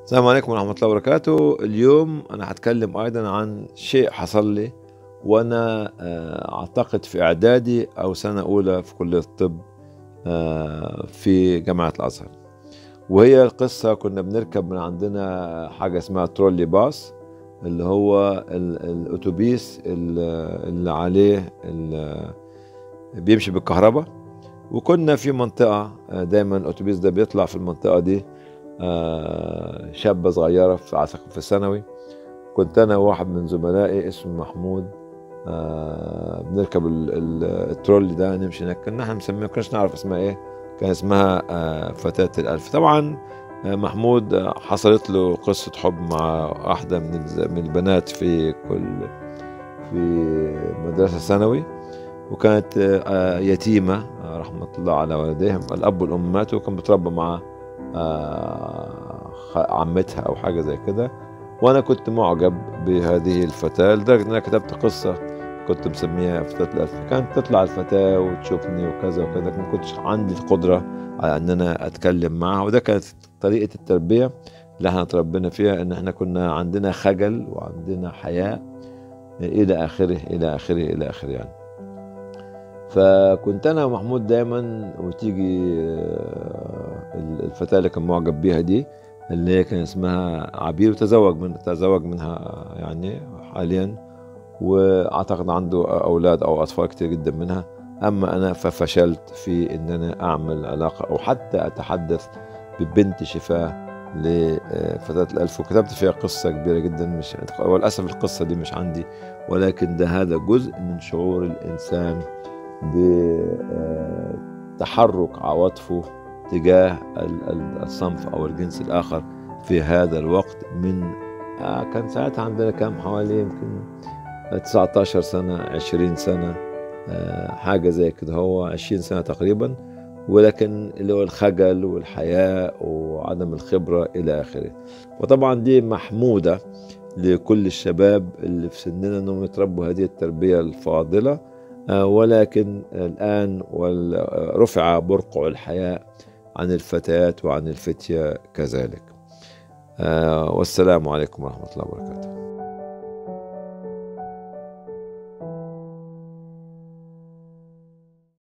السلام عليكم ورحمة الله وبركاته اليوم أنا هتكلم أيضا عن شيء حصل لي وأنا آه، أعتقد في إعدادي أو سنة أولى في كلية الطب آه، في جامعة الأزهر وهي القصة كنا بنركب من عندنا حاجة اسمها ترولي باص اللي هو ال- الأتوبيس ال- اللي عليه ال- بيمشي بالكهرباء وكنا في منطقة آه، دايما الأتوبيس ده بيطلع في المنطقة دي آه، شابة صغيرة في أعتقد في الثانوي كنت أنا وواحد من زملائي اسمه محمود آه، بنركب ال- ال- الترولي ده نمشي هناك كنا احنا مسميها كناش نعرف اسمها ايه كان اسمها آه، فتاة الألف طبعا آه، محمود آه، حصلت له قصة حب مع واحدة من الز- من البنات في كل في مدرسة ثانوي وكانت آه، آه، يتيمة آه، رحمة الله على والديهم الأب والأم ماتوا وكان بتربى مع آه، خ- عمتها أو حاجة زي كده وأنا كنت معجب بهذه الفتاة لدرجة إن أنا كتبت قصة كنت مسميها فتاة الألف كانت تطلع الفتاة وتشوفني وكذا وكذا ما كنتش عندي القدرة على إن أنا أتكلم معها وده كانت طريقة التربية اللي احنا تربينا فيها إن احنا كنا عندنا خجل وعندنا حياء إلى آخره إلى آخره إلى آخره يعني فكنت انا ومحمود دايما وتيجي آه، الفتاه اللي كان معجب بيها دي اللي هي كان اسمها عبير وتزوج من تزوج منها يعني حاليا واعتقد عنده اولاد او اطفال كتير جدا منها اما انا ففشلت في ان انا اعمل علاقه او حتى اتحدث ببنت شفاه لفتاة الألف وكتبت فيها قصة كبيرة جدا مش وللأسف القصة دي مش عندي ولكن ده هذا جزء من شعور الإنسان بتحرك عواطفه تجاه ال- ال- الصنف او الجنس الاخر في هذا الوقت من آه، كان ساعتها عندنا كام حوالي يمكن 19 سنة 20 سنة آه، حاجة زي كده هو 20 سنة تقريبا ولكن اللي هو الخجل والحياء وعدم الخبرة إلى آخره وطبعا دي محمودة لكل الشباب اللي في سننا أنهم يتربوا هذه التربية الفاضلة آه، ولكن الآن وال- آه، رفع برقع الحياء عن الفتيات وعن الفتية كذلك آه، والسلام عليكم ورحمة الله وبركاته